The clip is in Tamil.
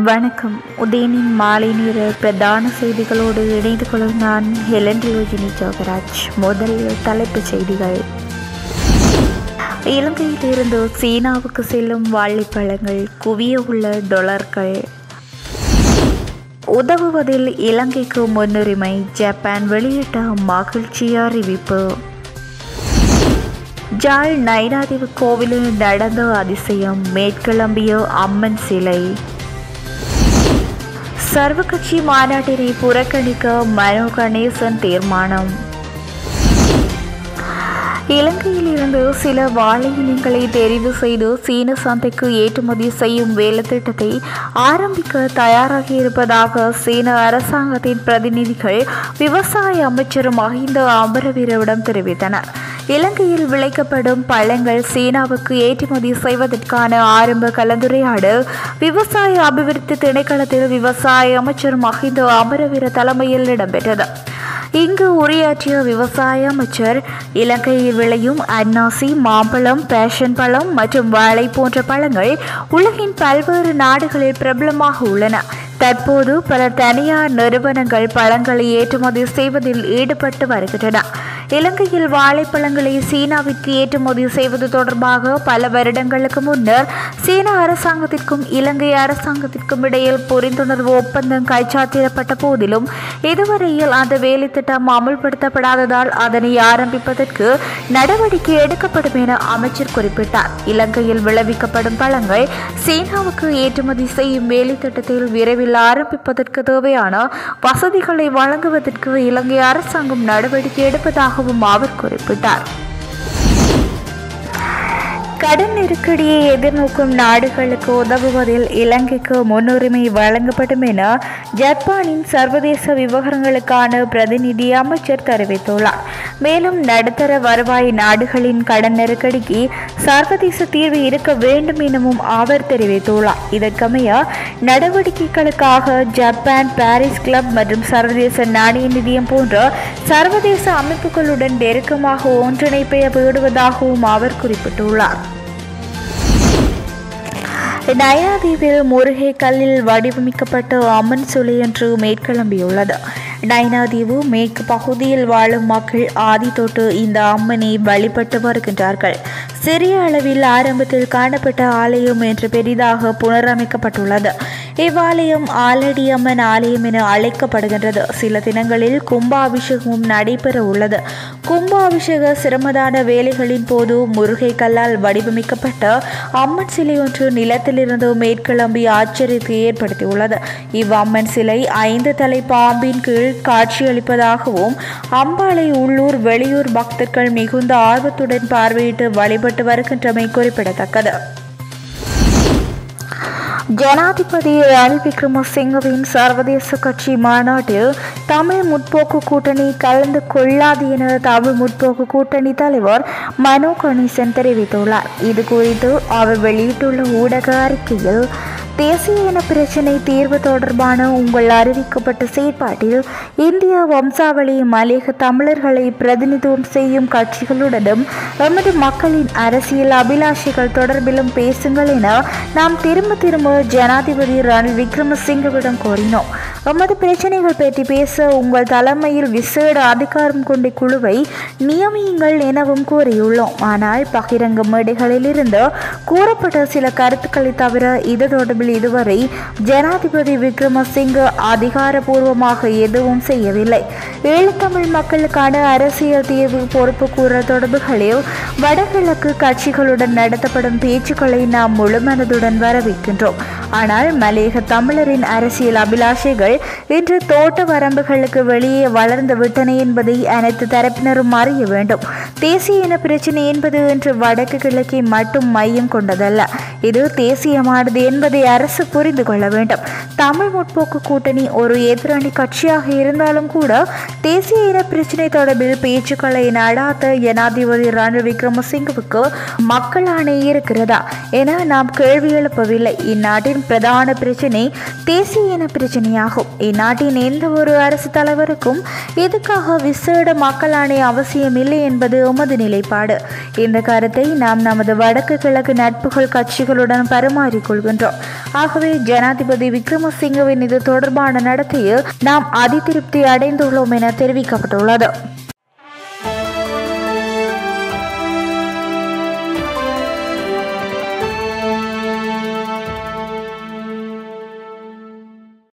வணக்கம் உதயனின் மாலை நேர பிரதான செய்திகளோடு இணைந்து கொள்ளும் நான் ஹெலன் ரியோஜினி ஜோகராஜ் முதலில் தலைப்புச் செய்திகள் இலங்கையிலிருந்து சீனாவுக்கு செல்லும் வாழைப்பழங்கள் குவிய உள்ள டொலர்கள் உதவுவதில் இலங்கைக்கு முன்னுரிமை ஜப்பான் வெளியிட்ட மகிழ்ச்சி அறிவிப்பு ஜாழ் நைனாதேவி கோவிலில் நடந்த அதிசயம் மேற்கிளம்பிய அம்மன் சிலை சர்வகட்சி மாநாட்டினை புறக்கணிக்க மனோ கணேசன் தீர்மானம் இலங்கையில் இருந்து சில வாழை இனங்களை தெரிவு செய்து சீன சந்தைக்கு ஏற்றுமதி செய்யும் வேலைத்திட்டத்தை ஆரம்பிக்க தயாராகி இருப்பதாக சீன அரசாங்கத்தின் பிரதிநிதிகள் விவசாய அமைச்சர் மஹிந்த அமரவீரவிடம் தெரிவித்தனர் இலங்கையில் விளைக்கப்படும் பழங்கள் சீனாவுக்கு ஏற்றுமதி செய்வதற்கான ஆரம்ப கலந்துரையாடல் விவசாய அபிவிருத்தி திணைக்களத்தில் விவசாய அமைச்சர் மஹிந்த அமரவீர தலைமையில் இடம்பெற்றது இங்கு உரையாற்றிய விவசாய அமைச்சர் இலங்கையில் விளையும் அன்னாசி மாம்பழம் பேஷன் பழம் மற்றும் வாழை போன்ற பழங்கள் உலகின் பல்வேறு நாடுகளில் பிரபலமாக உள்ளன தற்போது பல தனியார் நிறுவனங்கள் பழங்களை ஏற்றுமதி செய்வதில் ஈடுபட்டு வருகின்றன இலங்கையில் வாழைப்பழங்களை சீனாவிற்கு ஏற்றுமதி செய்வது தொடர்பாக பல வருடங்களுக்கு முன்னர் சீன அரசாங்கத்திற்கும் இலங்கை அரசாங்கத்திற்கும் இடையில் புரிந்துணர்வு ஒப்பந்தம் கைச்சாத்திடப்பட்ட போதிலும் இதுவரையில் அந்த வேலை திட்டம் அமல்படுத்தப்படாததால் அதனை ஆரம்பிப்பதற்கு நடவடிக்கை எடுக்கப்படும் என அமைச்சர் குறிப்பிட்டார் இலங்கையில் விளைவிக்கப்படும் பழங்கள் சீனாவுக்கு ஏற்றுமதி செய்யும் வேலை திட்டத்தில் விரைவில் ஆரம்பிப்பதற்கு தேவையான வசதிகளை வழங்குவதற்கு இலங்கை அரசாங்கம் நடவடிக்கை எடுப்பதாகவும் அவர் குறிப்பிட்டார் கடன் நெருக்கடியை எதிர்நோக்கும் நாடுகளுக்கு உதவுவதில் இலங்கைக்கு முன்னுரிமை வழங்கப்படும் என ஜப்பானின் சர்வதேச விவகாரங்களுக்கான பிரதிநிதி அமைச்சர் தெரிவித்துள்ளார் மேலும் நடுத்தர வருவாய் நாடுகளின் கடன் நெருக்கடிக்கு சர்வதேச தீர்வு இருக்க வேண்டும் எனவும் அவர் தெரிவித்துள்ளார் இதற்கமைய நடவடிக்கைகளுக்காக ஜப்பான் பாரிஸ் கிளப் மற்றும் சர்வதேச நாணய நிதியம் போன்ற சர்வதேச அமைப்புகளுடன் நெருக்கமாக ஒன்றிணைப்பை விடுவதாகவும் அவர் குறிப்பிட்டுள்ளார் நயாதீவில் முருகை கல்லில் வடிவமைக்கப்பட்ட அம்மன் சிலை ஒன்று மேற்கிளம்பியுள்ளது நைனாதீவு மேற்கு பகுதியில் வாழும் மக்கள் ஆதி தொட்டு இந்த அம்மனை வழிபட்டு வருகின்றார்கள் சிறிய அளவில் ஆரம்பத்தில் காணப்பட்ட ஆலயம் என்று பெரிதாக புனரமைக்கப்பட்டுள்ளது இவ்வாலயம் ஆலடி அம்மன் ஆலயம் என அழைக்கப்படுகின்றது சில தினங்களில் கும்பாபிஷேகமும் நடைபெற உள்ளது கும்பாபிஷேக சிரமதான வேலைகளின் போது முருகை கல்லால் வடிவமைக்கப்பட்ட அம்மன் சிலை ஒன்று நிலத்திலிருந்து மேற்கிளம்பி ஆச்சரியத்தை ஏற்படுத்தியுள்ளது இவ்வம்மன் சிலை ஐந்து தலை பாம்பின் கீழ் காட்சியளிப்பதாகவும் அம்பாளை உள்ளூர் வெளியூர் பக்தர்கள் மிகுந்த ஆர்வத்துடன் பார்வையிட்டு வழிபட்டு வருகின்றமை குறிப்பிடத்தக்கது ஜனாதிபதி ரணில் விக்ரமசிங்கவின் சர்வதேச கட்சி மாநாட்டில் தமிழ் முற்போக்கு கூட்டணி கலந்து கொள்ளாது என தமிழ் முற்போக்கு கூட்டணி தலைவர் மனோ கணேசன் தெரிவித்துள்ளார் இது குறித்து அவர் வெளியிட்டுள்ள ஊடக அறிக்கையில் தேசிய இன பிரச்சினை தீர்வு தொடர்பான உங்கள் அறிவிக்கப்பட்ட செயற்பாட்டில் இந்திய வம்சாவளி மலேக தமிழர்களை பிரதிநிதித்துவம் செய்யும் கட்சிகளுடனும் எமது மக்களின் அரசியல் அபிலாஷைகள் தொடர்பிலும் பேசுங்கள் என நாம் திரும்ப திரும்ப ஜனாதிபதி ரணில் விக்ரமசிங்கவிடம் கோரினோம் எமது பிரச்சனைகள் பற்றி பேச உங்கள் தலைமையில் விசேட அதிகாரம் கொண்ட குழுவை நியமியுங்கள் எனவும் கூறியுள்ளோம் ஆனால் பகிரங்க மேடைகளில் இருந்து கூறப்பட்ட சில கருத்துக்களை தவிர இது தொடர்பில் இதுவரை ஜனாதிபதி விக்ரமசிங்க அதிகாரபூர்வமாக எதுவும் செய்யவில்லை ஈழத்தமிழ் மக்களுக்கான அரசியல் தீர்வு பொறுப்பு கூற தொடர்புகளில் வடகிழக்கு கட்சிகளுடன் நடத்தப்படும் பேச்சுக்களை நாம் முழுமனதுடன் வரவேற்கின்றோம் ஆனால் மலேக தமிழரின் அரசியல் அபிலாஷைகள் இன்று தோட்ட வரம்புகளுக்கு வெளியே வளர்ந்து விட்டன என்பதை அனைத்து தரப்பினரும் அறிய வேண்டும் தேசிய இன பிரச்சினை என்பது இன்று வடக்கு கிழக்கை மட்டும் மையம் கொண்டதல்ல இது தேசியமானது என்பதை அரசு புரிந்து கொள்ள வேண்டும் தமிழ் முற்போக்கு கூட்டணி ஒரு எதிரணி கட்சியாக இருந்தாலும் கூட தேசிய இன பிரச்சினை தொடர்பில் பேச்சுக்களை நடாத்த ஜனாதிபதி ரணில் விக்ரமசிங்கவுக்கு மக்கள் ஆணை இருக்கிறதா என நாம் கேள்வி எழுப்பவில்லை இந்நாட்டின் பிரதான பிரச்சினை தேசிய இன பிரச்சனையாகும் இந்நாட்டின் எந்த ஒரு அரசு தலைவருக்கும் இதுக்காக விசேட மக்கள் ஆணை அவசியமில்லை என்பது எமது நிலைப்பாடு இந்த கருத்தை நாம் நமது வடக்கு கிழக்கு நட்புகள் கட்சிகளுடன் பரிமாறிக்கொள்கின்றோம் ஆகவே ஜனாதிபதி விக்ரமசிங்கவின் இது தொடர்பான நடத்தையில் நாம் அதிருப்தி அடைந்துள்ளோம் என தெரிவிக்கப்பட்டுள்ளது